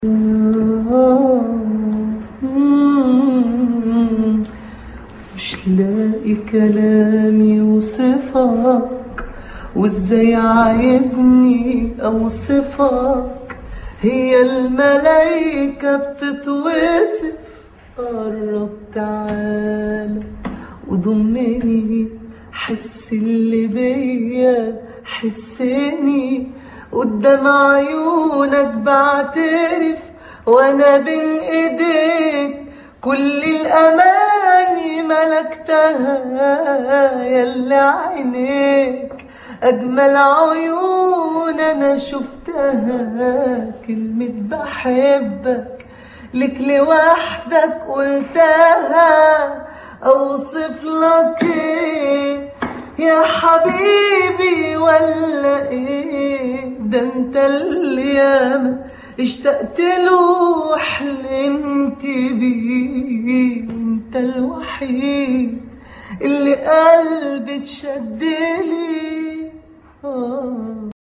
مش لاقي كلام يوصفك وازاي عايزني اوصفك هي الملايكة بتتوصف قرب تعالى وضمني حس اللي بيا حسني قدام عيونك بعترف وانا بين ايديك كل الاماني ملكتها ياللي عينيك اجمل عيون انا شفتها كلمة بحبك لك لوحدك قلتها اوصف لك ايه يا حبيبي ولا ايه ده انت اللي ياما اشتقت له وحلمت بيه انت الوحيد اللي قلبي اتشد ليه آه